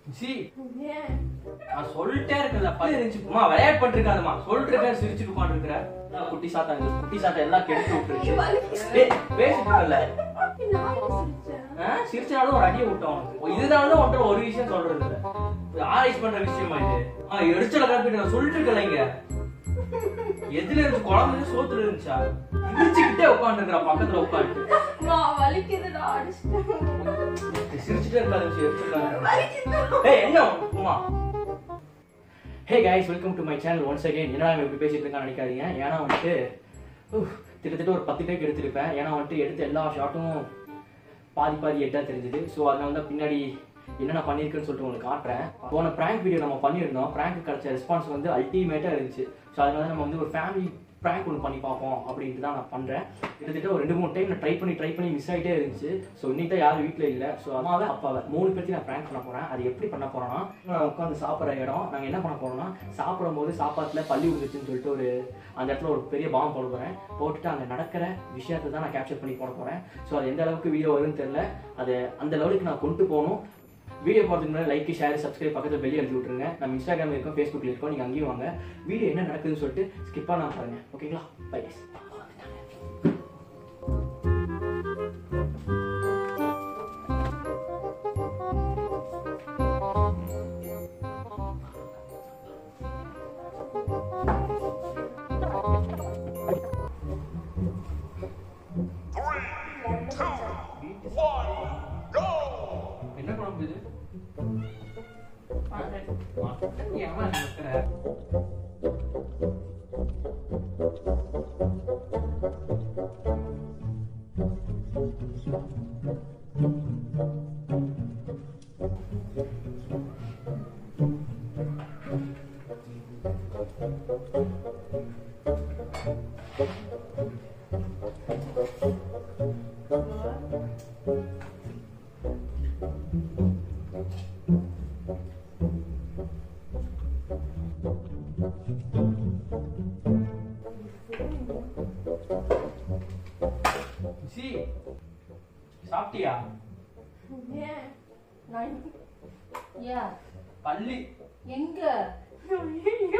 C ஏன் நான் சொல்லிட்டே இருக்கல பல்லு இருந்துச்சு அம்மா விளையாட்டு பண்ணிருக்காதம்மா சொல்லிட்டு இருக்கேன் சிரிச்சுட்டு உட்காந்துருக்கிற குட்டி சாத்தா இந்த குட்டி சாத்தா எல்லாம் கெடுத்து விட்டுருச்சு டேய், பேசிட்டு இருக்கல நான் சிரிச்சேன் ஆ, சிரிச்சாலும் ஒரு அடியை விட்டோம் உனக்கு. இதுதான் தான் உன்கிட்ட ஒரு விஷயம் சொல்றது இல்ல இது ஆராய்ச்சி பண்ற விஷயமா இது ஆ, எரிச்சல காப்பிட்டு நான் சொல்லிட்டு இருக்கல இங்க எதுல இருந்துச்சு குழம்பு சோத்துல இருந்துச்சா இடிச்சுக்கிட்டே உட்காந்துருக்கா பக்கத்துல உட்காந்து நான் வலிக்குதுடா அடிச்சிட்டேன் சிரிச்சுட்டே இருக்காது எரிச்சல் வலிக்குது ஏய் என்ன Uma hey guys welcome to my channel once again என்னடா இவன் இப்படி பேசிட்டு இருக்கான்னு நினைக்காதீங்க ஏன்னா வந்துட்டு உஃப், கிட்டத்தட்ட ஒரு பத்து பேருக்கு எடுத்திருப்பேன் ஏன்னா வந்துட்டு எடுத்த எல்லா ஷாட்டும் பாதி பாதி எட்டா தெரிஞ்சுது ஸோ அதனால தான் பின்னாடி என்னென்ன பண்ணியிருக்குன்னு சொல்லிட்டு உங்களுக்கு காட்டுறேன் போன ப்ராங்க் வீடியோ நம்ம பண்ணியிருந்தோம் ப்ராங்க் கிடைச்ச ரெஸ்பான்ஸ் வந்து அல்டிமேட்டாக இருந்துச்சு ஸோ அதனால நம்ம வந்து ஒரு ஃபேமிலி ப்ராங்க் ஒன்று பண்ணி பார்ப்போம் அப்படின்ட்டு தான் நான் பண்ணுறேன் கிட்டத்தட்ட ஒரு ரெண்டு மூணு டைம் நான் ட்ரை பண்ணி ட்ரை பண்ணி மிஸ் ஆகிட்டே இருந்துச்சு ஸோ இன்னைக்கு தான் யாரும் வீட்டில் இல்லை ஸோ அம்மாவை அப்பாவை மூணு பேர்த்தையும் நான் ப்ராங்க் பண்ண போகிறேன் அது எப்படி பண்ண போகிறோன்னா நான் உட்காந்து சாப்பிட்ற இடம் நாங்கள் என்ன பண்ண போகிறோம்னா சாப்பிடும்போது சாப்பாட்டில் பள்ளி விழுந்துச்சுன்னு சொல்லிட்டு ஒரு அந்த இடத்துல ஒரு பெரிய பாம்பு போட போகிறேன் போட்டுட்டு அங்கே நடக்கிற விஷயத்தை தான் நான் கேப்சர் பண்ணி போட போகிறேன் ஸோ அது எந்த அளவுக்கு வீடியோ வரும்னு தெரியல அது அந்த லெவலுக்கு நான் கொண்டு போகணும் வீடியோ பார்த்துக்கு முன்னாடி லைக் ஷேர் சப்ஸ்கிரைப் பக்கத்தில் வெளியே எழுதி விட்டுருங்க நம்ம இன்ஸ்டாகிராம் இருக்கோம் ஃபேஸ்புக்கில் இருக்கோம் நீங்கள் அங்கேயும் வாங்க வீடியோ என்ன நடக்குதுன்னு சொல்லிட்டு ஸ்கிப் பண்ணாம பாருங்க ஓகேங்களா பை கைஸ் என்ன குழம்பு இது ஏமா இருக்கிற சி சாப்பிட்டியா ஏன் நான் யா பள்ளி எங்க ஐயோ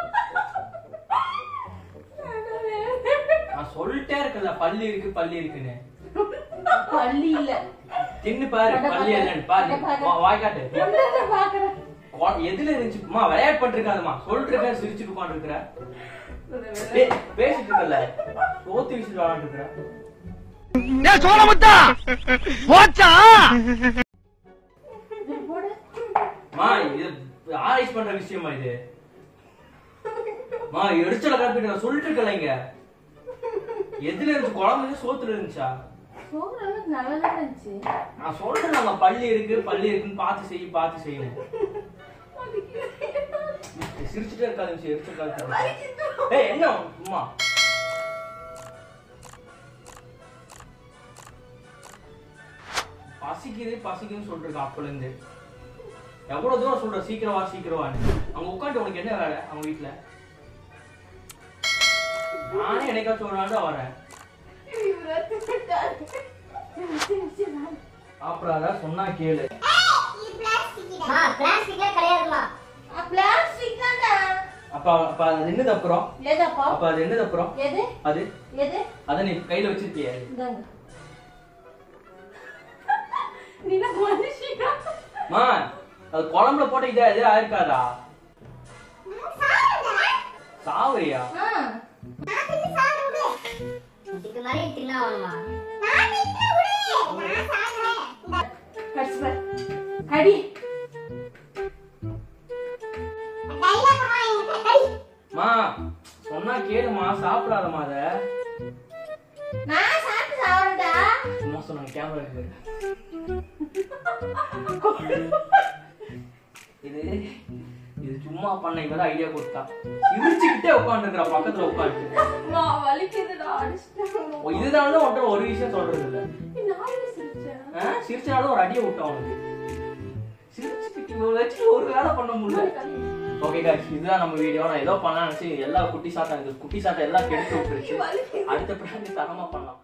நான் சொல்லிட்டே இருக்கல பள்ளி இருக்கு பள்ளி இருக்குன்னு பள்ளி இல்ல தின்னு பாரு அட பள்ளி பாரு. என்னன்னு பாரு அட பாரு. வா- வாய் காட்டு என்னத்த பாக்குறேன் கொ- எதுல இருந்துச்சு அம்மா விளையாட்டு பண்ணிருக்காதம்மா சொல்லிட்டு இருக்கேன் சிரிச்சுட்டு உட்காந்துருக்கிற பேசிட்டு இருக்கல சோத்து வீசிட்டு விளாண்டு இருக்கிற டேய் சோழமுத்தா போச்சா போடு மா இது ஆராய்ச்சி பண்ற விஷயமா இது மா எரிச்சல காப்பிட்டு நான் சொல்லிட்டு இருக்கல இங்க எதுல இருந்துச்சு குழம்பு சோத்துல இருந்துச்சா சோறு அளவுக்கு நல்லா இருந்துச்சு நான் சொல்றேன் நாங்க பள்ளி இருக்கு பள்ளி இருக்குன்னு பார்த்து செய்ய பார்த்து செய்யணும் சிரிச்சுட்டே இருக்காது எரிச்சல் காப்பி ஏய் என்ன அம்மா பசிக்குது பசிக்குதுன்னு சொல்லிருக்கேன் அப்பல இருந்து எவ்வளவு தூரம் சொல்ற சீக்கிரம் வா சீக்கிரம் வான்னு அங்க உட்காந்து உனக்கு என்ன வேலை அவங்க வீட்டுல நானே என்னைக்காச்சும் ஒரு நாள் தான் வரேன் அப்புறம் அதான் சொன்னா கேளு மா பிளாஸ்டிக்ல கிடையாதுமா பிளாஸ்டிக் தானே அப்ப அப்ப அது என்னது அப்புறம் எதப்பா அப்ப அது என்னது அப்புறம் எது அது எது அத நீ கையில வச்சிருக்கிய இந்தாங்க நீ நான் மனுஷியா மா அது குழம்புல போட்ட இதா இது ஆயிருக்காதா சாவரியா ஆ இதுக்கு மாதிரி தின்னா ஆகணுமா கடிச்சு பாரு கடி மா சொன்னா கேளுமா சாப்பிடாதமா அத நான் சாப்பிட்டு சாப்பிடுடா சும்மா சொன்னாங்க கேமரா இருக்கு இது இது சும்மா பண்ண இவதான் ஐடியா கொடுத்தா சிரிச்சுக்கிட்டே உட்காந்துருக்கா பக்கத்துல உட்காந்து நான் வலிக்குதுடா அடிச்சிட்டேன் இதுதான் தான் உன்கிட்ட ஒரு விஷயம் சொல்றது இல்ல நானே சிரிச்சேன் ஆ, சிரிச்சாலும் ஒரு அடியை விட்டான் அவனுக்கு சிரிச்சுக்கிட்டு இவனை வச்சு ஒரு வேலை பண்ண முடியல ஓகே guys இதுதான் நம்ம வீடியோ நான் ஏதோ பண்ணலாம் நினைச்சு எல்லா குட்டி சாத்தா இந்த குட்டி சாத்தா எல்லாம் கெடுத்து விட்டுருச்சு அடுத்த பிராண்ட் தரமா பண்ணலாம்